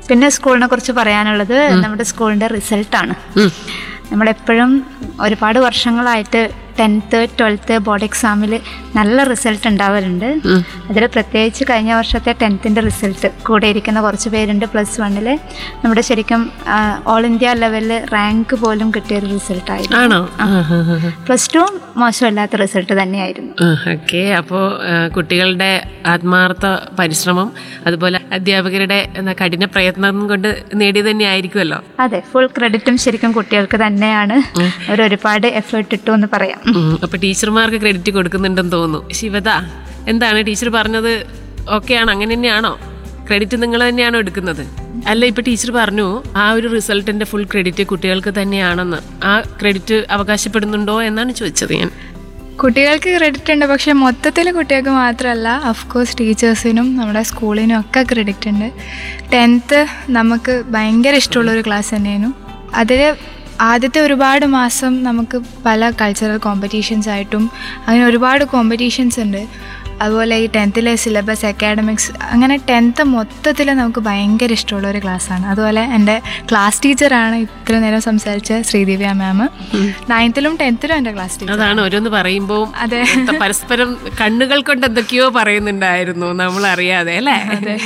പിന്നെ സ്കൂളിനെ കുറിച്ച് പറയാനുള്ളത് നമ്മുടെ സ്കൂളിന്റെ റിസൾട്ടാണ് നമ്മളെപ്പോഴും ഒരുപാട് വർഷങ്ങളായിട്ട് ടെൻത്ത് ട്വൽത്ത് ബോർഡ് എക്സാമിൽ നല്ല റിസൾട്ട് ഉണ്ടാവലുണ്ട് അതിൽ പ്രത്യേകിച്ച് കഴിഞ്ഞ വർഷത്തെ ടെൻത്തിൻ്റെ റിസൾട്ട് കൂടെ ഇരിക്കുന്ന കുറച്ച് പേരുണ്ട് പ്ലസ് വണ്ണിൽ നമ്മുടെ ശരിക്കും ഓൾ ഇന്ത്യ ലെവലിൽ റാങ്ക് പോലും കിട്ടിയൊരു റിസൾട്ടായിരുന്നു ആണോ പ്ലസ് ടു മോശമല്ലാത്ത റിസൾട്ട് തന്നെയായിരുന്നു ഓക്കെ അപ്പോൾ കുട്ടികളുടെ ആത്മാർത്ഥ പരിശ്രമം അതുപോലെ അധ്യാപകരുടെ എന്താ കഠിന പ്രയത്നം കൊണ്ട് നേടിയത് തന്നെ ആയിരിക്കുമല്ലോ അതെ ഫുൾ ക്രെഡിറ്റും ശരിക്കും കുട്ടികൾക്ക് തന്നെയാണ് അവർ ഒരുപാട് എഫേർട്ട് ഇട്ടു എന്ന് പറയാം ഉം, അപ്പൊ ടീച്ചർമാർക്ക് ക്രെഡിറ്റ് കൊടുക്കുന്നുണ്ടെന്ന് തോന്നുന്നു ശിവത എന്താണ് ടീച്ചർ പറഞ്ഞത് ഓക്കെയാണ് അങ്ങനെ തന്നെയാണോ ക്രെഡിറ്റ് നിങ്ങൾ തന്നെയാണോ എടുക്കുന്നത് അല്ല ഇപ്പൊ ടീച്ചർ പറഞ്ഞു ആ ഒരു റിസൾട്ടിന്റെ ഫുൾ ക്രെഡിറ്റ് കുട്ടികൾക്ക് തന്നെയാണെന്ന് ആ ക്രെഡിറ്റ് അവകാശപ്പെടുന്നുണ്ടോ എന്നാണ് ചോദിച്ചത് ഞാൻ കുട്ടികൾക്ക് ക്രെഡിറ്റ് ഉണ്ട് പക്ഷെ മൊത്തത്തിൽ കുട്ടികൾക്ക് മാത്രമല്ല അഫ്കോഴ്സ് ടീച്ചേഴ്സിനും നമ്മുടെ സ്കൂളിനും ഒക്കെ ക്രെഡിറ്റ് ഉണ്ട് ടെൻത്ത് നമുക്ക് ഭയങ്കര ഇഷ്ടമുള്ളൊരു ക്ലാസ് തന്നെയായിരുന്നു അതിൽ ആദ്യത്തെ ഒരുപാട് മാസം നമുക്ക് പല കൾച്ചറൽ കോമ്പറ്റീഷൻസ് ആയിട്ടും അങ്ങനെ ഒരുപാട് കോമ്പറ്റീഷൻസ് ഉണ്ട് അതുപോലെ ഈ ടെൻത്തിലെ സിലബസ് അക്കാഡമിക്സ് അങ്ങനെ ടെൻത്ത് മൊത്തത്തിൽ നമുക്ക് ഭയങ്കര ഇഷ്ടമുള്ള ഒരു ക്ലാസ്സാണ് അതുപോലെ എൻ്റെ ക്ലാസ് ടീച്ചറാണ് ഇത്ര നേരം സംസാരിച്ച ശ്രീദിവ്യ മാം നയൻത്തിലും ടെൻത്തിലും എൻ്റെ ക്ലാസ് ടീച്ചർ അതാണ് ഓരോന്ന് പറയുമ്പോൾ അതെ. പരസ്പരം കണ്ണുകൾ കൊണ്ട് എന്തൊക്കെയോ പറയുന്നുണ്ടായിരുന്നു നമ്മൾ അറിയാതെ അല്ലേ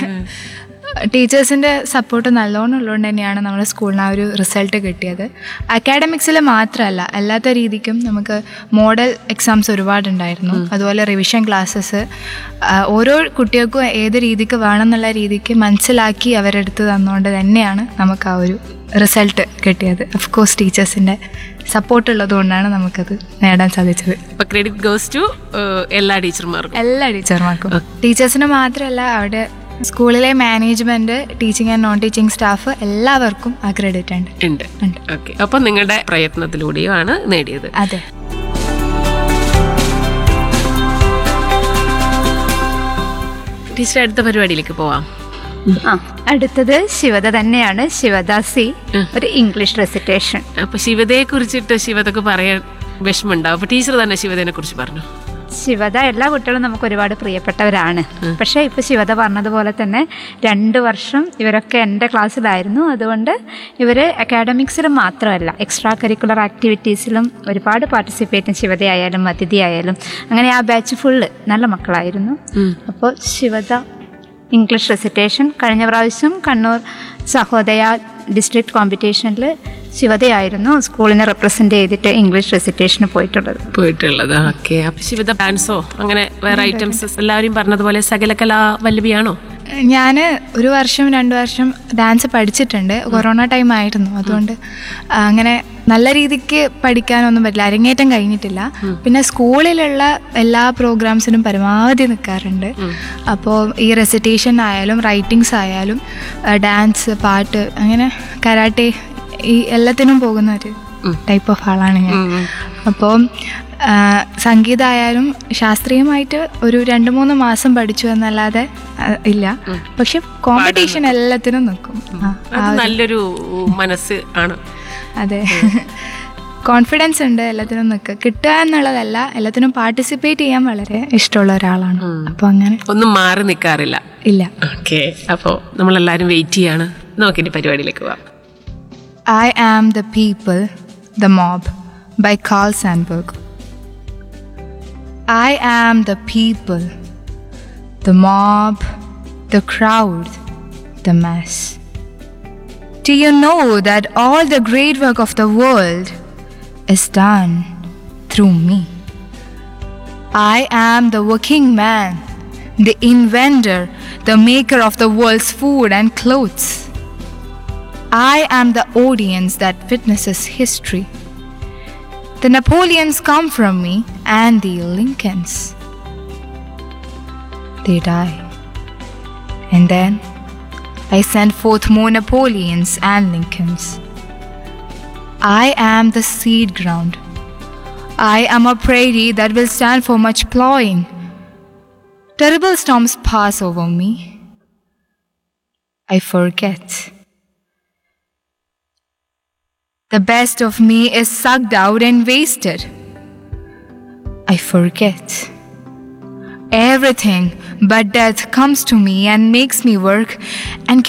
ടീച്ചേഴ്സിൻ്റെ സപ്പോർട്ട് നല്ലോണം ഉള്ളതുകൊണ്ട് തന്നെയാണ് നമ്മുടെ സ്കൂളിന് ആ ഒരു റിസൾട്ട് കിട്ടിയത് അക്കാഡമിക്സിൽ മാത്രമല്ല അല്ലാത്ത രീതിക്കും നമുക്ക് മോഡൽ എക്സാംസ് ഒരുപാടുണ്ടായിരുന്നു അതുപോലെ റിവിഷൻ ക്ലാസ്സസ് ഓരോ കുട്ടികൾക്കും ഏത് രീതിക്ക് വേണമെന്നുള്ള രീതിക്ക് മനസ്സിലാക്കി അവരെടുത്ത് തന്നുകൊണ്ട് തന്നെയാണ് നമുക്ക് ആ ഒരു റിസൾട്ട് കിട്ടിയത് ഓഫ് കോഴ്സ് ടീച്ചേഴ്സിൻ്റെ സപ്പോർട്ട് ഉള്ളതുകൊണ്ടാണ് നമുക്കത് നേടാൻ സാധിച്ചത് അപ്പൊ ക്രെഡിറ്റ് ഗോസ് ടു എല്ലാ ടീച്ചർമാർക്കും എല്ലാ ടീച്ചർമാർക്കും ടീച്ചേഴ്സിന് മാത്രമല്ല അവിടെ സ്കൂളിലെ management teaching and non teaching staff എല്ലാവർക്കും ആ ക്രെഡിറ്റ് ഉണ്ട് ഉണ്ട് ഉണ്ട്. ഓക്കെ അപ്പൊ നിങ്ങളുടെ പ്രയത്നത്തിലൂടെയാണ് നേടിയത് അതെ ടീച്ചർ അടുത്ത പരിപാടിയിലേക്ക് പോവാം ആ അടുത്തത് ശിവത തന്നെയാണ് ശിവദാസി ഒരു ഇംഗ്ലീഷ് റെസിറ്റേഷൻ അപ്പൊ ശിവതയെ കുറിച്ചിട്ട് ശിവതക്ക് പറയാൻ വിഷമമുണ്ടാവും അപ്പൊ ടീച്ചർ തന്നെ ശിവതനെ കുറിച്ച് പറഞ്ഞു ശിവത എല്ലാ കുട്ടികളും നമുക്ക് ഒരുപാട് പ്രിയപ്പെട്ടവരാണ് പക്ഷേ ഇപ്പോൾ ശിവത പറഞ്ഞതുപോലെ തന്നെ രണ്ട് വർഷം ഇവരൊക്കെ എൻ്റെ ക്ലാസ്സിലായിരുന്നു അതുകൊണ്ട് ഇവർ അക്കാഡമിക്സിലും മാത്രമല്ല എക്സ്ട്രാ കരിക്കുലർ ആക്ടിവിറ്റീസിലും ഒരുപാട് പാർട്ടിസിപ്പേറ്റും ശിവതയായാലും അതിഥി ആയാലും അങ്ങനെ ആ ബാച്ച് ഫുള്ള് നല്ല മക്കളായിരുന്നു അപ്പോൾ ശിവത ഇംഗ്ലീഷ് റെസിറ്റേഷൻ കഴിഞ്ഞ പ്രാവശ്യം കണ്ണൂർ സഹോദയ ഡിസ്ട്രിക്ട് കോമ്പറ്റീഷനിൽ ശിവതയായിരുന്നു സ്കൂളിനെ റെപ്രസെൻ്റ് ചെയ്തിട്ട് ഇംഗ്ലീഷ് റെസിറ്റേഷന് പോയിട്ടുള്ളത് പോയിട്ടുള്ളത് ഓക്കെ അപ്പൊ ശിവത ഡാൻസോ അങ്ങനെ വേറെ ഐറ്റംസ് എല്ലാവരും പറഞ്ഞതുപോലെ സകല കലാ വല്ലഭിയാണോ ഞാൻ ഒരു വർഷം രണ്ട് വർഷം ഡാൻസ് പഠിച്ചിട്ടുണ്ട് കൊറോണ ടൈം ആയിരുന്നു അതുകൊണ്ട് അങ്ങനെ നല്ല രീതിക്ക് പഠിക്കാനൊന്നും പറ്റില്ല അരങ്ങേറ്റം കഴിഞ്ഞിട്ടില്ല പിന്നെ സ്കൂളിലുള്ള എല്ലാ പ്രോഗ്രാംസിനും പരമാവധി നിൽക്കാറുണ്ട് അപ്പോൾ ഈ റെസിറ്റേഷൻ ആയാലും റൈറ്റിങ്സ് ആയാലും ഡാൻസ് പാട്ട് അങ്ങനെ കരാട്ടെ ഈ എല്ലാത്തിനും പോകുന്ന ഒരു ടൈപ്പ് ഓഫ് ആളാണ് ഞാൻ അപ്പോൾ സംഗീതമായാലും ശാസ്ത്രീയമായിട്ട് ഒരു രണ്ട് മൂന്ന് മാസം പഠിച്ചു എന്നല്ലാതെ ആ, ഇല്ല പക്ഷെ കോമ്പറ്റീഷൻ എല്ലാത്തിനും നിൽക്കും ആ, ആ അത് ഒരു- നല്ലൊരു മനസ്സ് ആണ് അതെ കോൺഫിഡൻസ് ഉണ്ട് എല്ലാത്തിനും നിൽക്കുക കിട്ടുക എന്നുള്ളതല്ല എല്ലാത്തിനും പാർട്ടിസിപ്പേറ്റ് ചെയ്യാൻ വളരെ ഇഷ്ടമുള്ള ഒരാളാണ് അപ്പോൾ അങ്ങനെ ഒന്നും മാറി നിൽക്കാറില്ല ഇല്ല ഓക്കെ അപ്പോൾ നമ്മളെല്ലാവരും വെയിറ്റ് ചെയ്യാണ് നോക്കിയിട്ട് പരിപാടിയിലേക്ക് പോവാം I am the people, the mob by Carl Sandburg. I am the people, the mob, the crowd, the mass. Do you know that all the great work of the world is done through me? I am the working man, the inventor, the maker of the world's food and clothes. I am the audience that witnesses history. The Napoleons come from me and the Lincolns. They die. And then I send forth more Napoleons and Lincolns. I am the seed ground. I am a prairie that will stand for much plowing. Terrible storms pass over me. I forget. The best of me is sucked out and wasted. I forget. Everything but death comes to me and makes me work and